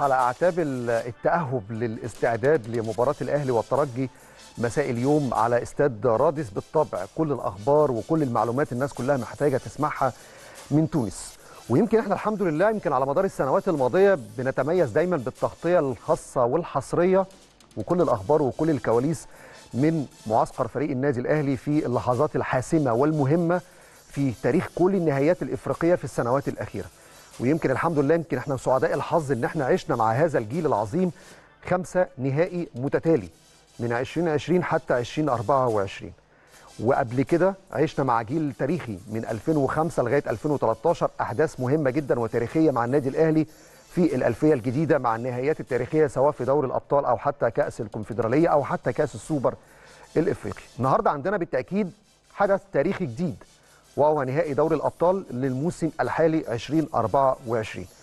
على اعتاب التاهب للاستعداد لمباراه الاهلي والترجي مساء اليوم على استاد رادس بالطبع كل الاخبار وكل المعلومات الناس كلها محتاجه تسمعها من تونس ويمكن احنا الحمد لله يمكن على مدار السنوات الماضيه بنتميز دايما بالتغطيه الخاصه والحصريه وكل الاخبار وكل الكواليس من معسكر فريق النادي الاهلي في اللحظات الحاسمه والمهمه في تاريخ كل النهائيات الافريقيه في السنوات الاخيره ويمكن الحمد لله يمكن احنا سعداء الحظ ان احنا عشنا مع هذا الجيل العظيم خمسه نهائي متتالي من 2020 حتى 2024 وقبل كده عشنا مع جيل تاريخي من 2005 لغايه 2013 احداث مهمه جدا وتاريخيه مع النادي الاهلي في الالفيه الجديده مع النهائيات التاريخيه سواء في دوري الابطال او حتى كاس الكونفدراليه او حتى كاس السوبر الافريقي. النهارده عندنا بالتاكيد حدث تاريخي جديد وهو نهائي دوري الابطال للموسم الحالي 2024